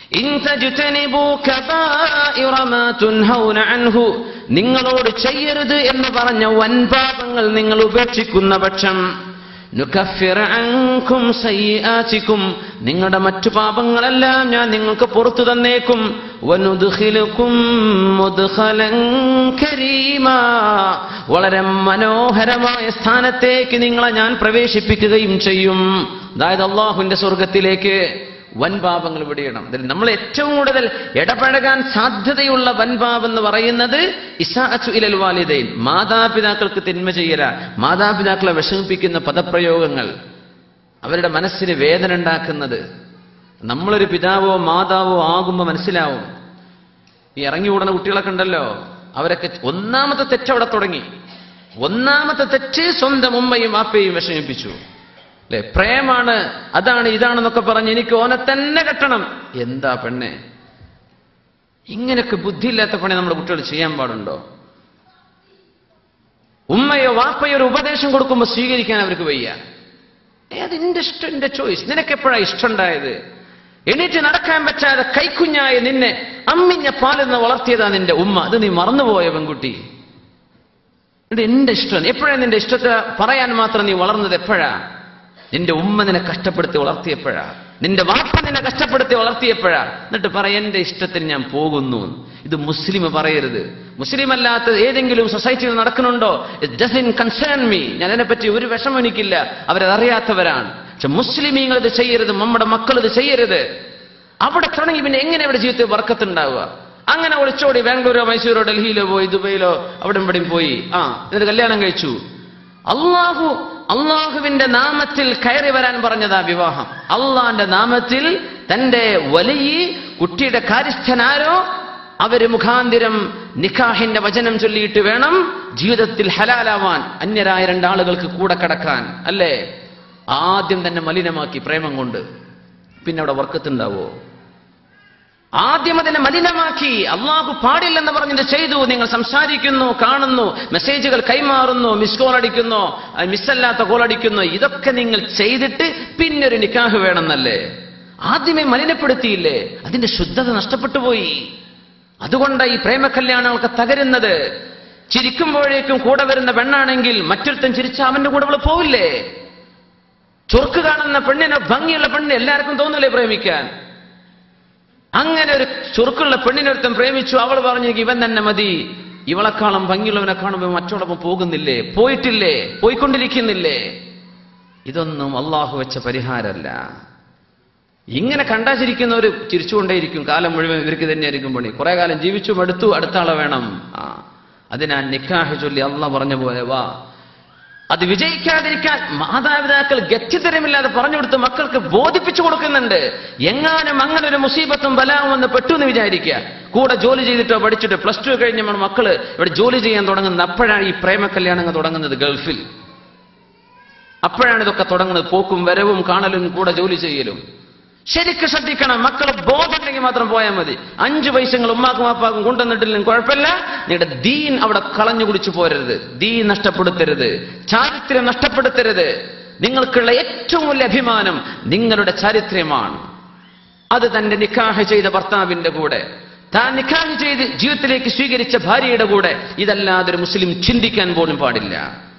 in തജ്തനിബൂ കബായിറ മാ തുൻഹൗന അൻഹു നിങ്ങളോട് ചെയ്യരുത് എന്ന് പറഞ്ഞ വൻപാപങ്ങൾ നിങ്ങൾ ഉപേക്ഷിക്കുന്ന പക്ഷം നുകഫിർ അൻകും സയ്യിആതികും നിങ്ങളുടെ മറ്റു പാപങ്ങളെല്ലാം ഞാൻ നിങ്ങൾക്ക് പുറത്തു തന്നേക്കും വനുദ്ഖിലുകും മുദ്ഖലൻ കരീമാ വളരെ മനോഹരമായ സ്ഥാനത്തേക്ക് നിങ്ങളെ ഞാൻ പ്രവേശിപ്പിക്കുകയും ചെയ്യും അതായത് അള്ളാഹുവിന്റെ സ്വർഗത്തിലേക്ക് വൻപാപങ്ങൾ വിടിയണം ഇതിൽ നമ്മൾ ഏറ്റവും കൂടുതൽ ഇടപഴകാൻ സാധ്യതയുള്ള വൻപാപം എന്ന് പറയുന്നത് ഇസാഅത്തു ഇലൽ വാലിദൈൻ മാതാപിതാക്കൾക്ക് തിന്മ ചെയ്യല മാതാപിതാക്കളെ വിഷമിപ്പിക്കുന്ന പദപ്രയോഗങ്ങൾ അവരുടെ മനസ്സിന് വേദന ഉണ്ടാക്കുന്നത് നമ്മളൊരു പിതാവോ മാതാവോ ആകുമ്പോൾ മനസ്സിലാവും ഈ ഇറങ്ങി ഓടുന്ന കുട്ടികളൊക്കെ ഉണ്ടല്ലോ അവരൊക്കെ ഒന്നാമത്തെ തെറ്റ് അവിടെ തുടങ്ങി ഒന്നാമത്തെ തെറ്റ് സ്വന്തം ഉമ്മയും വാപ്പയും വിഷമിപ്പിച്ചു അല്ലെ പ്രേമാണ് അതാണ് ഇതാണെന്നൊക്കെ പറഞ്ഞ് എനിക്ക് ഓനെ തന്നെ കെട്ടണം എന്താ പെണ്ണെ ഇങ്ങനെയൊക്കെ ബുദ്ധിയില്ലാത്ത പണി നമ്മുടെ കുട്ടികൾ ചെയ്യാൻ പാടുണ്ടോ ഉമ്മയോ വാപ്പയോ ഒരു ഉപദേശം കൊടുക്കുമ്പോൾ സ്വീകരിക്കാൻ അവർക്ക് വയ്യ ഏ, അത് എന്റെ ഇഷ്ടം എന്റെ ചോയ്സ് നിനക്ക് എപ്പോഴാ ഇഷ്ടമുണ്ടായത് എണീറ്റ് നടക്കാൻ പറ്റാതെ കൈക്കുഞ്ഞായ നിന്നെ അമ്മിഞ്ഞ പാലെന്ന് വളർത്തിയതാ നിന്റെ ഉമ്മ അത് നീ മറന്നുപോയ പെൺകുട്ടി ഇത് എന്റെ ഇഷ്ടം എപ്പോഴാണ് നിന്റെ ഇഷ്ടത്തെ പറയാൻ മാത്രം നീ വളർന്നത് എപ്പോഴാ നിന്റെ ഉമ്മ നിന്നെ കഷ്ടപ്പെടുത്തി വളർത്തിയപ്പോഴാ നിന്റെ വാപ്പ നിന്നെ കഷ്ടപ്പെടുത്തി വളർത്തിയപ്പോഴാ എന്നിട്ട് പറ എന്റെ ഇഷ്ടത്തിന് ഞാൻ പോകുന്നു ഇത് മുസ്ലിം പറയരുത് മുസ്ലിം അല്ലാത്ത ഏതെങ്കിലും സൊസൈറ്റിയിൽ നടക്കുന്നുണ്ടോ ഇറ്റ് ഡസൻ കൺസേൺ മീ ഞാൻ അതിനെപ്പറ്റി ഒരു വിഷമം എനിക്കില്ല അവരതറിയാത്തവരാണ് പക്ഷെ മുസ്ലിമീങ്ങൾ ഇത് ചെയ്യരുത് നമ്മുടെ മക്കൾ ഇത് ചെയ്യരുത് അവിടെ തുടങ്ങി പിന്നെ എങ്ങനെ ഇവിടെ ജീവിതത്തിൽ വർക്കത്തുണ്ടാവുക അങ്ങനെ ഒളിച്ചോടി ബാംഗ്ലൂരോ മൈസൂരോ ഡൽഹിയിലോ പോയി ദുബൈയിലോ അവിടെ ഇവിടെയും പോയി ആ എന്നിട്ട് കല്യാണം കഴിച്ചു അള്ളാഹു അള്ളാഹുവിന്റെ നാമത്തിൽ കയറി വരാൻ പറഞ്ഞതാ വിവാഹം അള്ളാന്റെ നാമത്തിൽ തന്റെ വലിയ കുട്ടിയുടെ കാര്യസ്ഥനാരോ അവര് മുഖാന്തിരം നിക്കാഹിന്റെ വചനം ചൊല്ലിയിട്ട് വേണം ജീവിതത്തിൽ ഹലാലാവാൻ അന്യരായ രണ്ടാളുകൾക്ക് കൂടെ കടക്കാൻ അല്ലേ ആദ്യം തന്നെ മലിനമാക്കി പ്രേമം കൊണ്ട് പിന്നെ അവിടെ വർക്കത്തുണ്ടാവോ ആദ്യം അതിനെ മലിനമാക്കി അള്ളാഹു പാടില്ലെന്ന് പറഞ്ഞിട്ട് ചെയ്തു നിങ്ങൾ സംസാരിക്കുന്നു കാണുന്നു മെസ്സേജുകൾ കൈമാറുന്നു മിസ് കോൾ അടിക്കുന്നു അത് മിസ്സല്ലാത്ത കോൾ അടിക്കുന്നു ഇതൊക്കെ നിങ്ങൾ ചെയ്തിട്ട് പിന്നെ ഒരു നിക്കാഹ് വേണമെന്നല്ലേ ആദ്യമേ മലിനപ്പെടുത്തിയില്ലേ അതിന്റെ ശുദ്ധത നഷ്ടപ്പെട്ടു പോയി അതുകൊണ്ട് ഈ പ്രേമ കല്യാണങ്ങളൊക്കെ തകരുന്നത് ചിരിക്കുമ്പോഴേക്കും കൂടെ വരുന്ന പെണ്ണാണെങ്കിൽ മറ്റൊരുത്തൻ ചിരിച്ച അവന്റെ കൂടെ അവള് പോവില്ലേ ചൊർക്ക് കാണുന്ന പെണ്ണിനെ ഭംഗിയുള്ള പെണ്ണിനെ എല്ലാവർക്കും തോന്നൂലേ പ്രേമിക്കാൻ അങ്ങനെ ഒരു ചുറുക്കുള്ള പെണ്ണിനൊരുത്തൻ പ്രേമിച്ചു അവൾ പറഞ്ഞു "എനിക്ക് ഇവൻ തന്നെ മതി ഇവളെക്കാളും ഭംഗിയുള്ളവനെ കാണുമ്പോൾ മറ്റോടൊപ്പം പോകുന്നില്ലേ പോയിട്ടില്ലേ പോയിക്കൊണ്ടിരിക്കുന്നില്ലേ ഇതൊന്നും അള്ളാഹു വെച്ച പരിഹാരമല്ല ഇങ്ങനെ കണ്ടാചിരിക്കുന്നവർ ചിരിച്ചുകൊണ്ടേയിരിക്കും കാലം മുഴുവൻ ഇവർക്ക് തന്നെയായിരിക്കും പണി കുറെ കാലം ജീവിച്ചു മടുത്തു അടുത്ത ആളെ വേണം ആ അതിനാ നിക്കാഹ് ചൊല്ലി അള്ള പറഞ്ഞ പോലെ വാ അത് വിജയിക്കാതിരിക്കാൻ മാതാപിതാക്കൾ ഗത്യതരമില്ലാതെ പറഞ്ഞു കൊടുത്ത് മക്കൾക്ക് ബോധിപ്പിച്ചു കൊടുക്കുന്നുണ്ട് എങ്ങാനും അങ്ങനെ ഒരു മുസീബത്തും ബലാവും എന്ന് പെട്ടു എന്ന് വിചാരിക്കുക കൂടെ ജോലി ചെയ്തിട്ടോ പഠിച്ചിട്ടോ പ്ലസ് ടു കഴിഞ്ഞ നമ്മുടെ മക്കള് ഇവിടെ ജോലി ചെയ്യാൻ തുടങ്ങുന്നത് അപ്പോഴാണ് ഈ പ്രേമ കല്യാണങ്ങൾ തുടങ്ങുന്നത് ഗൾഫിൽ അപ്പോഴാണ് ഇതൊക്കെ തുടങ്ങുന്നത് പോക്കും വരവും കാണലും കൂടെ ജോലി ചെയ്യലും ശരിക്കും ശ്രദ്ധിക്കണം മക്കൾ ബോധമുണ്ടെങ്കിൽ മാത്രം പോയാൽ മതി അഞ്ചു പൈസകൾ ഉമ്മാക്കും അപ്പാക്കും കൊണ്ടുവന്നിട്ടില്ലെങ്കിൽ കുഴപ്പമില്ല നിങ്ങളുടെ ദീൻ അവിടെ കളഞ്ഞു കുടിച്ചു പോരരുത് ദീൻ നഷ്ടപ്പെടുത്തരുത് ചാരിത്രം നഷ്ടപ്പെടുത്തരുത് നിങ്ങൾക്കുള്ള ഏറ്റവും വലിയ അഭിമാനം നിങ്ങളുടെ ചാരിത്രമാണ് അത് തന്റെ നിക്കാഹ് ചെയ്ത ഭർത്താവിന്റെ കൂടെ താൻ നിക്കാഹ് ചെയ്ത് ജീവിതത്തിലേക്ക് സ്വീകരിച്ച ഭാര്യയുടെ കൂടെ ഇതല്ലാതെ ഒരു മുസ്ലിം ചിന്തിക്കാൻ പോലും പാടില്ല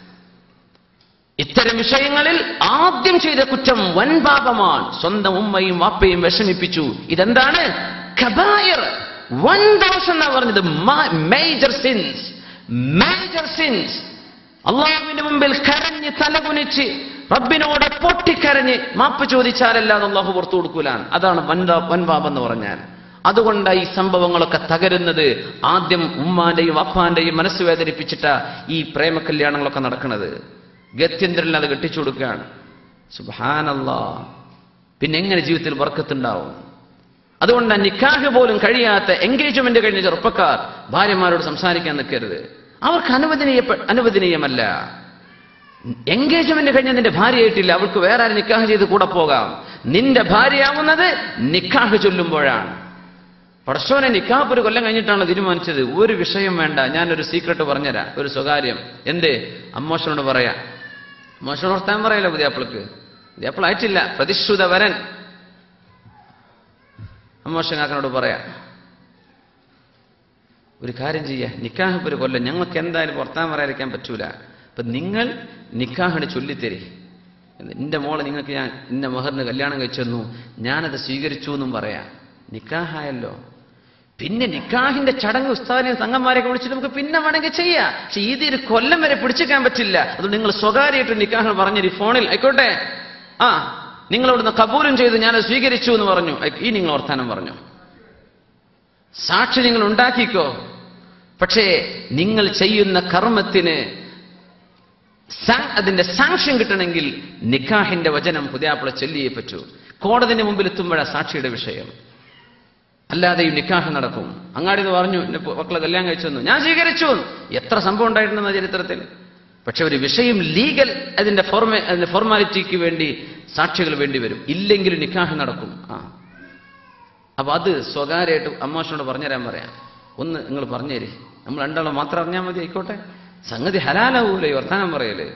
ഇത്തരം വിഷയങ്ങളിൽ ആദ്യം ചെയ്ത കുറ്റം വൻപാപമാണ് സ്വന്തം ഉമ്മയും വാപ്പയും വിഷമിപ്പിച്ചു ഇതെന്താണ് കബായർ വൻ ദോഷം എന്നാ പറഞ്ഞത് മേജർ സിൻസ് മേജർ സിൻസ് അള്ളാഹുവിന്റെ മുമ്പിൽ കരഞ്ഞ് തലകുനിച്ച് റബ്ബിനോട് പൊട്ടിക്കരഞ്ഞ് മാപ്പ് ചോദിച്ചാലല്ലാതെ അള്ളാഹു പുറത്തു കൊടുക്കൂലാൻ അതാണ് വൻപാ വൻപാപം എന്ന് പറഞ്ഞാൽ അതുകൊണ്ട് ഈ സംഭവങ്ങളൊക്കെ തകരുന്നത് ആദ്യം ഉമ്മാന്റെയും അപ്പാന്റെയും മനസ്സ് വേദനിപ്പിച്ചിട്ട ഈ പ്രേമ കല്യാണങ്ങളൊക്കെ നടക്കുന്നത് ഗത്യന്തരിൽ അത് കെട്ടിച്ചു കൊടുക്കുകയാണ് സുബാനല്ലാ പിന്നെ എങ്ങനെ ജീവിതത്തിൽ വർക്കത്തുണ്ടാവും അതുകൊണ്ട് ആ നിക്കാഹ് പോലും കഴിയാത്ത എൻഗേജ്മെന്റ് കഴിഞ്ഞ ചെറുപ്പക്കാർ ഭാര്യമാരോട് സംസാരിക്കാൻ നിൽക്കരുത് അവർക്ക് അനുവദനീയ അനുവദനീയമല്ല എൻഗേജ്മെന്റ് കഴിഞ്ഞ നിന്റെ ഭാര്യയായിട്ടില്ല അവൾക്ക് വേറെ ആരും നിക്കാഹ് ചെയ്ത് കൂടെ പോകാം നിന്റെ ഭാര്യയാവുന്നത് നിക്കാഹ് ചൊല്ലുമ്പോഴാണ് പടശോനെ നിക്കാഹ് ഒരു കൊല്ലം കഴിഞ്ഞിട്ടാണ് തീരുമാനിച്ചത് ഒരു വിഷയം വേണ്ട ഞാനൊരു സീക്രട്ട് പറഞ്ഞുതരാം ഒരു സ്വകാര്യം എന്തേ അമ്മോശനോട് പറയാം മോശം വർത്താൻ പറയല്ലോ പുതിയാപ്പിളക്ക് പുതിയാപ്പിള ആയിട്ടില്ല പ്രതിശ്രുത വരൻ അമ്മോശങ്ങാക്കനോട് പറയാം ഒരു കാര്യം ചെയ്യുക നിക്കാഹ് ഇപ്പൊ ഒരു കൊല്ലം ഞങ്ങൾക്ക് എന്തായാലും പുറത്താൻ പറയാതിരിക്കാൻ പറ്റൂല അപ്പൊ നിങ്ങൾ നിക്കാഹിന് ചൊല്ലിത്തരി എന്റെ മോളെ നിങ്ങൾക്ക് ഞാൻ ഇന്ന മഹറിന് കല്യാണം കഴിച്ചു തന്നു ഞാനത് സ്വീകരിച്ചു എന്നും പറയാം നിക്കാഹായല്ലോ പിന്നെ നിക്കാഹിന്റെ ചടങ്ങ് ഉസ്താദിനെയും സംഘന്മാരെയൊക്കെ വിളിച്ചിട്ട് നമുക്ക് പിന്നെ വേണമെങ്കിൽ ചെയ്യാം പക്ഷെ ഇത് ഒരു കൊല്ലം വരെ പിടിച്ചേക്കാൻ പറ്റില്ല അതുകൊണ്ട് നിങ്ങൾ സ്വകാര്യമായിട്ട് നിക്കാഹ് പറഞ്ഞിരി ഫോണിൽ ആയിക്കോട്ടെ ആ നിങ്ങളവിടുന്ന് കബൂലും ചെയ്ത് ഞാൻ സ്വീകരിച്ചു എന്ന് പറഞ്ഞു ഈ നിങ്ങൾ വർത്താനം പറഞ്ഞു സാക്ഷി നിങ്ങൾ ഉണ്ടാക്കിക്കോ പക്ഷേ നിങ്ങൾ ചെയ്യുന്ന കർമ്മത്തിന് സാ- അതിന്റെ സാക്ഷ്യം കിട്ടണമെങ്കിൽ നിക്കാഹിന്റെ വചനം പുതിയാപ്പിള ചൊല്ലിയേ പറ്റൂ കോടതിന്റെ മുമ്പിൽ എത്തുമ്പോഴാണ് സാക്ഷിയുടെ വിഷയം അല്ലാതെ ഈ നിക്കാഹ് നടക്കും അങ്ങാടി എന്ന് പറഞ്ഞു എന്റെ മക്കളെ കല്യാണം കഴിച്ചു തന്നു ഞാൻ സ്വീകരിച്ചു എത്ര സംഭവം ഉണ്ടായിട്ടുണ്ടെന്ന ചരിത്രത്തിൽ പക്ഷെ ഒരു വിഷയം ലീഗൽ അതിന്റെ ഫോർമേ അതിന്റെ ഫോർമാലിറ്റിക്ക് വേണ്ടി സാക്ഷികൾ വേണ്ടി വരും ഇല്ലെങ്കിൽ നിക്കാഹ് നടക്കും ആ അപ്പൊ അത് സ്വകാര്യമായിട്ട് അമ്മാഷനോട് പറഞ്ഞുതരാൻ പറയാം ഒന്ന് നിങ്ങൾ പറഞ്ഞേരി നമ്മൾ രണ്ടാളും മാത്രം അറിഞ്ഞാൽ മതി ആയിക്കോട്ടെ സംഗതി ഹലാലാവൂലേ ഈ വർത്താനം പറയല്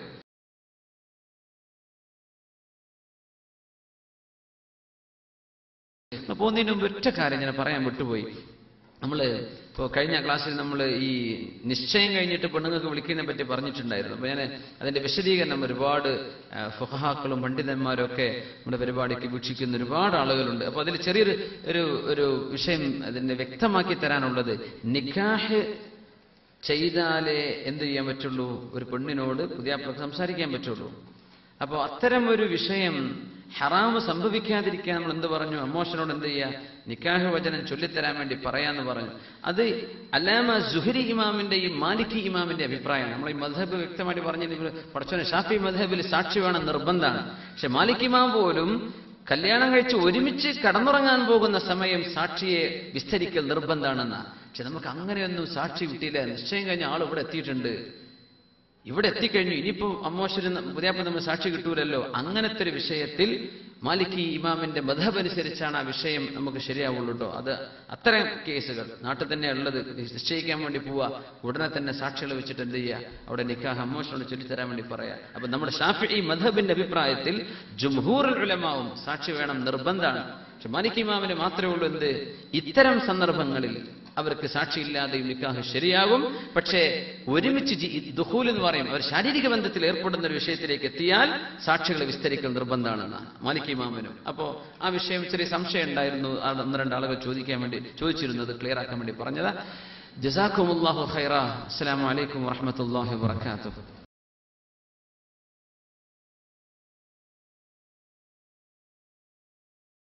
പോകുന്നതിന് മുമ്പ് ഒറ്റ കാര്യം ഞാൻ പറയാൻ വിട്ടുപോയി നമ്മൾ ഇപ്പോൾ കഴിഞ്ഞ ക്ലാസ്സിൽ നമ്മൾ ഈ നിശ്ചയം കഴിഞ്ഞിട്ട് പെണ്ണുങ്ങൾക്ക് വിളിക്കുന്നതിനെ പറ്റി പറഞ്ഞിട്ടുണ്ടായിരുന്നു അപ്പോൾ ഞാൻ അതിന്റെ വിശദീകരണം ഒരുപാട് ആ, ഫുഖഹാക്കളും പണ്ഡിതന്മാരും ഒക്കെ നമ്മുടെ പരിപാടിക്ക് വീക്ഷിക്കുന്ന ഒരുപാട് ആളുകളുണ്ട് അപ്പോൾ അതിൽ ചെറിയൊരു ഒരു ഒരു വിഷയം അതിന്റെ വ്യക്തമാക്കി തരാനുള്ളത് നിക്കാഹ് ചെയ്താലേ എന്ത് ചെയ്യാൻ പറ്റുള്ളൂ ഒരു പെണ്ണിനോട് പുതിയ സംസാരിക്കാൻ പറ്റുള്ളൂ അപ്പോൾ അത്തരം ഒരു വിഷയം ഹറാമ് സംഭവിക്കാതിരിക്കാൻ നമ്മൾ എന്ത് പറഞ്ഞു അമ്മോഷനോട് എന്ത് ചെയ്യുക നിക്കാഹ് വചനം ചൊല്ലിത്തരാൻ വേണ്ടി പറയാന്ന് പറഞ്ഞു അത് അല്ലാമ സുഹരി ഇമാമിന്റെ ഈ മാലിക്കി ഇമാമിന്റെ അഭിപ്രായമാണ് നമ്മൾ ഈ മധബ് വ്യക്തമായിട്ട് പറഞ്ഞിട്ട് പഠിച്ചോനെ ഷാഫി മധബിൽ സാക്ഷി വേണം നിർബന്ധമാണ് പക്ഷെ മാലിക് ഇമാം പോലും കല്യാണം കഴിച്ച് ഒരുമിച്ച് കടന്നുറങ്ങാൻ പോകുന്ന സമയം സാക്ഷിയെ വിസ്തരിക്കൽ നിർബന്ധമാണെന്നാ പക്ഷെ നമുക്ക് അങ്ങനെയൊന്നും സാക്ഷി കിട്ടിയില്ല നിശ്ചയം കഴിഞ്ഞ ആൾ ഇവിടെ എത്തിയിട്ടുണ്ട് ഇവിടെ എത്തിക്കഴിഞ്ഞു ഇനിയിപ്പോ അമ്മോശര് പുതിയപ്പം നമ്മൾ സാക്ഷി കിട്ടൂലല്ലോ അങ്ങനത്തെ ഒരു വിഷയത്തിൽ മാലിക്കി ഇമാമിന്റെ മധബ് അനുസരിച്ചാണ് ആ വിഷയം നമുക്ക് ശരിയാവുള്ളൂ കേട്ടോ അത് അത്തരം കേസുകൾ നാട്ടിൽ തന്നെ ഉള്ളത് നിശ്ചയിക്കാൻ വേണ്ടി പോവുക ഉടനെ തന്നെ സാക്ഷികൾ വെച്ചിട്ട് എന്ത് ചെയ്യുക അവിടെ നിക്കാഹ് അമ്മോഷനോട് ചൊല്ലിത്തരാൻ വേണ്ടി പറയാ അപ്പൊ നമ്മുടെ ഷാഫി ഈ മധബിന്റെ അഭിപ്രായത്തിൽ ജുംഹൂറുൽ ഉലമാവും സാക്ഷി വേണം നിർബന്ധമാണ് പക്ഷെ മാലിക് ഇമാമിന് മാത്രമേ ഉള്ളൂ എന്ത് ഇത്തരം സന്ദർഭങ്ങളിൽ അവർക്ക് സാക്ഷിയില്ലാതെയും നിക്കാഹ് ശരിയാകും പക്ഷേ ഒരുമിച്ച് ജി- ദുഹൂൽ എന്ന് പറയും അവർ ശാരീരിക ബന്ധത്തിൽ ഏർപ്പെടുന്ന ഒരു വിഷയത്തിലേക്ക് എത്തിയാൽ സാക്ഷികളെ വിസ്തരിക്കൽ നിർബന്ധമാണെന്ന് മാലിക് ഇമാമിനും അപ്പോ ആ വിഷയം ചെറിയ സംശയം ഉണ്ടായിരുന്നു ആ ഒന്ന് രണ്ട് ആളുകൾ ചോദിക്കാൻ വേണ്ടി ചോദിച്ചിരുന്നത് ക്ലിയർ ആക്കാൻ വേണ്ടി പറഞ്ഞതാ ജസാഖുമുല്ലാഹു ഖൈറ അസ്സലാമു അലൈക്കും വറഹ്മത്തുള്ളാഹി വബറകാതുഹു